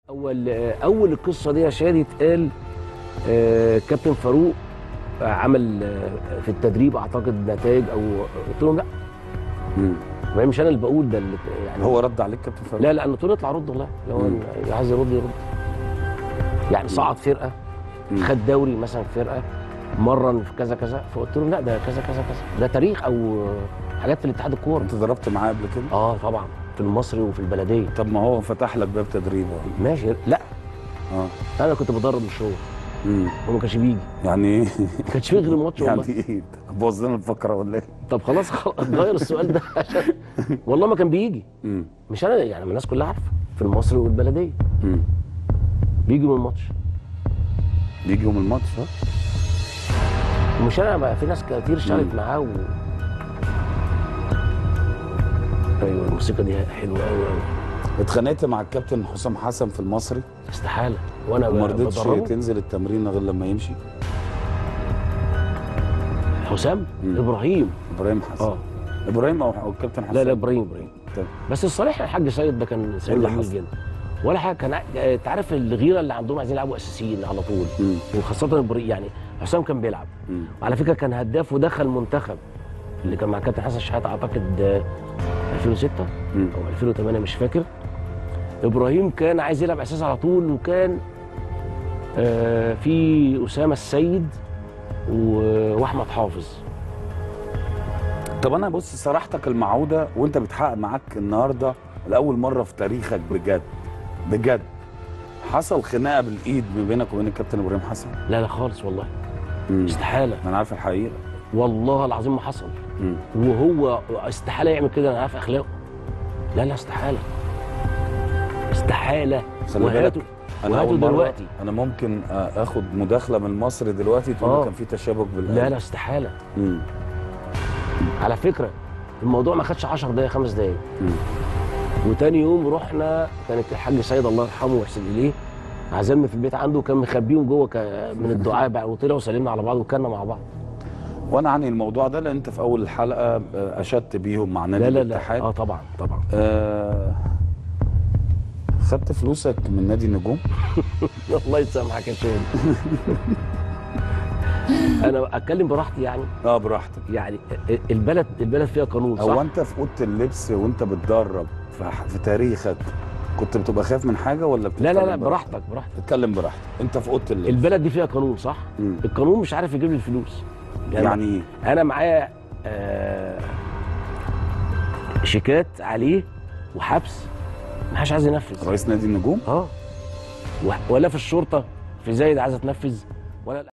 اول اول القصه دي يا شادي اتقال آه، كابتن فاروق آه، عمل آه، في التدريب اعتقد نتائج او قلت لهم لا مم. ما هي مش انا اللي بقول ده اللي يعني هو رد عليك كابتن فاروق لا لا انا قلت له اطلع رد والله لو مم. اللي عايز يرد يرد يعني صعد فرقه مم. خد دوري مثلا في فرقه مرن في كذا كذا فقلت له لا ده كذا كذا كذا ده تاريخ او حاجات في الاتحاد الكوره انت ضربت معاه قبل كده اه طبعا في المصري وفي البلديه طب ما هو فتح لك باب تدريب اهو ماشي لا اه انا كنت بدرب مش هو مم. هو ما كانش بيجي يعني ايه ما كانش فيه غير ماتش يعني والله ايه بوظ لنا الفقره ولا ايه طب خلاص خلاص غير السؤال ده عشان والله ما كان بيجي مم. مش انا يعني الناس كلها عارفه في المصري والبلديه مم. بيجي من الماتش بيجي يوم الماتش ها ومش انا بقى في ناس كتير اشتغلت مم. معاه و... ايوه الموسيقى دي حلوه قوي قوي اتخانقت مع الكابتن حسام حسن في المصري استحاله وانا وما ب- رضيتش بدربه تنزل التمرين غير لما يمشي حسام مم. ابراهيم ابراهيم حسن اه ابراهيم او أو الكابتن حسن لا لا ابراهيم ابراهيم تمام. بس الصريح الحاج سيد ده كان سيد اللي جميل حصل؟ جدا ولا حاجه كان ع- انت عارف الغيره اللي عندهم عايزين يلعبوا اساسيين على طول مم. وخاصه ابراهيم يعني حسام كان بيلعب مم. وعلى فكره كان هداف ودخل منتخب اللي كان مع كابتن حسن شحاته اعتقد آه، 2006 مم. او 2008 مش فاكر ابراهيم كان عايز يلعب اساس على طول وكان آه، في اسامه السيد و- واحمد حافظ طب انا بص صراحتك المعوده وانت بتحقق معاك النهارده لاول مره في تاريخك بجد بجد حصل خناقه بالايد ما بينك وبين الكابتن ابراهيم حسن لا لا خالص والله مم. استحاله انا عارف الحقيقه والله العظيم ما حصل مم. وهو استحاله يعمل كده انا عارف اخلاقه لا لا استحاله استحاله خلي بالك وهاته انا وهاته اول مره دلوقتي انا ممكن آه، اخد مداخله من مصر دلوقتي تقول آه. لي كان في تشابك بالقلب لا لا استحاله مم. على فكره الموضوع ما خدش 10 دقايق خمس دقايق مم. وتاني يوم رحنا كانت الحاج سيد الله يرحمه ويحسن اليه عزمنا في البيت عنده وكان مخبيهم جوه ك- من الدعاء بقى وطلعوا وسلمنا على بعض وكلنا مع بعض وانا عني الموضوع ده لان انت في اول الحلقه آه، اشدت بيهم مع نادي لا لا الاتحاد لا اه طبعا طبعا آه خدت فلوسك من نادي النجوم الله يسامحك يا شيخ انا اتكلم براحتي يعني اه براحتك يعني البلد البلد فيها قانون هو صح انت في اوضه اللبس وانت بتدرب في, في تاريخك كنت بتبقى خايف من حاجه ولا لا بتتكلم لا لا براحتك براحتك اتكلم براحتك انت في اوضه اللبس البلد دي فيها قانون صح مم. القانون مش عارف يجيب لي الفلوس يعني ايه انا معايا آه شيكات عليه وحبس ما حدش عايز ينفذ رئيس نادي النجوم اه و- ولا في الشرطه في زايد عايزه تنفذ ولا